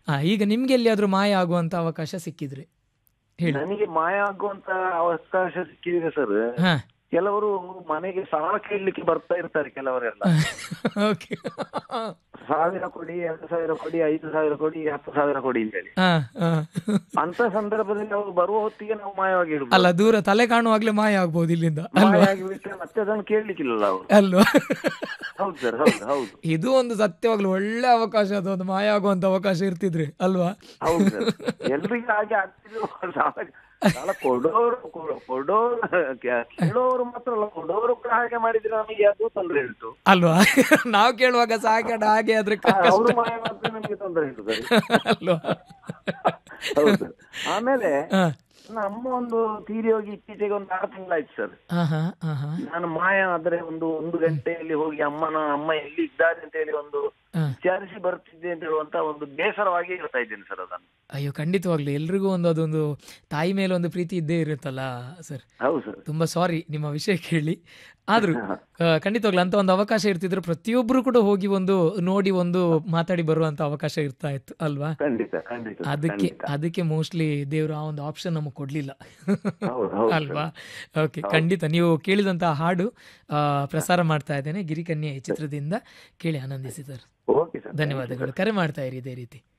ಹಾ ಈಗ ನಿಮ್ಗೆ ಎಲ್ಲಿಯಾದ್ರೂ ಮಾಯ ಆಗುವಂತ ಅವಕಾಶ ಸಿಕ್ಕಿದ್ರೆ ಹೇಳಿ ನನಗೆ ಮಾಯ ಆಗುವಂತ ಅವಕಾಶ ಸಿಕ್ಕಿದೆ ಸರ್ ಹಾ ಕೆಲವರು ಮನೆಗೆ ಸಾಲ ಕೇಳಲಿಕ್ಕೆ ಬರ್ತಾ ಇರ್ತಾರೆ ಕೆಲವರೆಲ್ಲ ಓಕೆ ಸಾವಿರ ಕೊಡಿ ಎರಡು ಸಾವಿರ ಕೊಡಿ ಐದು ಸಾವಿರ ಕೊಡಿ ಹತ್ತು ಸಾವಿರ ಕೊಡಿ ಅಂತ ಹೇಳಿ ಹಾ ಹಾ ಅಂತ ಸಂದರ್ಭದಲ್ಲಿ ಅವರು ಬರುವ ಹೊತ್ತಿಗೆ ನಾವು ಮಾಯವಾಗಿ ಇಡ್ಬೋದು ಅಲ್ಲ ದೂರ ತಲೆ ಕಾಣುವಾಗ್ಲೇ ಮಾಯ ಆಗ್ಬೋದು ಇಲ್ಲಿಂದ ಮಾಯ ಆಗಿಬಿಟ್ರೆ ಮತ್ತೆ ಅದನ್ನು ಕೇಳಲಿಕ್ಕಿಲ್ಲ ಅವರು ಅಲ್ವಾ ಹೌದು ಸರ್ ಹೌದು ಹೌದು ಇದು ಒಂದು ಸತ್ಯವಾಗ್ಲೂ ಒಳ್ಳೆ ಅವಕಾಶ ಅದು ಒಂದು ಮಾಯ ಆಗುವಂತ ಅವಕಾಶ ಇರ್ತಿದ್ರೆ ಅಲ್ವಾ ಹೌದು ಸರ್ ಎಲ್ರಿಗೂ ಹಾಗೆ ಆಗ್ತಿದ್ರು ಸಾಲ ಸಾಲ ಕೊಡೋರು ಕೊಡೋ- ಕೊಡೋರು ಕೆ- ಕೇಳೋರು ಮಾತ್ರ ಅಲ್ಲ ಕೊಡೋರು ಕೂಡ ಹಾಗೆ ಮಾಡಿದ್ರೆ ನಮಗೆ ಅದು ತೊಂದರೆ ಉಂಟು ಅಲ್ವಾ ನಾವು ಕೇಳುವಾಗ ಸಾಕಡ ಹಾಗೆ ಆದ್ರೆ ಆ, ಕಷ್ಟ ಅವರು ಮಾಯ ಮಾಡಿದ್ರೆ ನಮಗೆ ತೊಂದರೆ ಉಂಟು ಸರ್ ಅಲ್ವಾ ಹೌದು ಸರ್ ಆಮೇಲೆ ಹಾ ನನ್ನ ಅಮ್ಮ ಒಂದು ತೀರಿ ಹೋಗಿ ಇತ್ತೀಚೆಗೆ ಒಂದು ಆರು ತಿಂಗಳಾಯ್ತು ಸರ್ ಹಾ ಹಾ ಹಾ ಹಾ ನಾನು ಮಾಯ ಆದ್ರೆ ಒಂದು ಒಂದು ಗಂಟೆಯಲ್ಲಿ ಹೋಗಿ ಅಮ್ಮನ ಅಮ್ಮ ಎಲ್ಲಿ ಇದ್ದಾರೆ ಅಂತ ಹೇಳಿ ಒಂದು ಹಾ. ವಿಚಾರಿಸಿ ಬರ್ತಿದ್ದೆ ಅಂತ ಹೇಳುವಂತ ಒಂದು ಬೇಸರವಾಗಿ ಹೇಳ್ತಾ ಇದ್ದೇನೆ ಸರ್ ಅದನ್ನು ಅಯ್ಯೋ ಖಂಡಿತವಾಗ್ಲು ಎಲ್ರಿಗೂ ಒಂದು ಅದೊಂದು ತಾಯಿ ಮೇಲೆ ಒಂದು ಪ್ರೀತಿ ಇದ್ದೇ ಇರುತ್ತಲ್ಲ ಸರ್ ಹೌದು ಸರ್ ತುಂಬಾ ಸಾರಿ ನಿಮ್ಮ ವಿಷಯ ಕೇಳಿ ಆದ್ರೂ ಆ, ಖಂಡಿತವಾಗ್ಲು ಅಂತ ಒಂದು ಅವಕಾಶ ಇರ್ತಿದ್ರು ಪ್ರತಿಯೊಬ್ರು ಕೂಡ ಹೋಗಿ ಒಂದು ನೋಡಿ ಒಂದು ಮಾತಾಡಿ ಬರುವಂತ ಅವಕಾಶ ಇರ್ತಾ ಇತ್ತು ಅಲ್ವಾ ಖಂಡಿತ ಖಂಡಿತ ಸರ್, ಅದಕ್ಕೆ ಖಂಡಿತ. ಅದಕ್ಕೆ ಮೋಸ್ಟ್ಲಿ ದೇವರು ಆ ಒಂದು ಆಪ್ಷನ್ ನಮಗೆ ಕೊಡ್ಲಿಲ್ಲ ಹೌದು ಹೌದು ಅಲ್ವಾ ಓಕೆ ಖಂಡಿತ ನೀವು ಕೇಳಿದಂತಹ ಹಾಡು ಆ, ಪ್ರಸಾರ ಮಾಡ್ತಾ ಇದ್ದೇನೆ ಗಿರಿಕನ್ಯೆ ಈ ಚಿತ್ರದಿಂದ ಕೇಳಿ ಆನಂದಿಸಿ ಸರ್ ಓಕೆ ಸರ್ ಧನ್ಯವಾದಗಳು ಕರೆ ಮಾಡ್ತಾ ಇರಿ ಇದೇ ರೀತಿ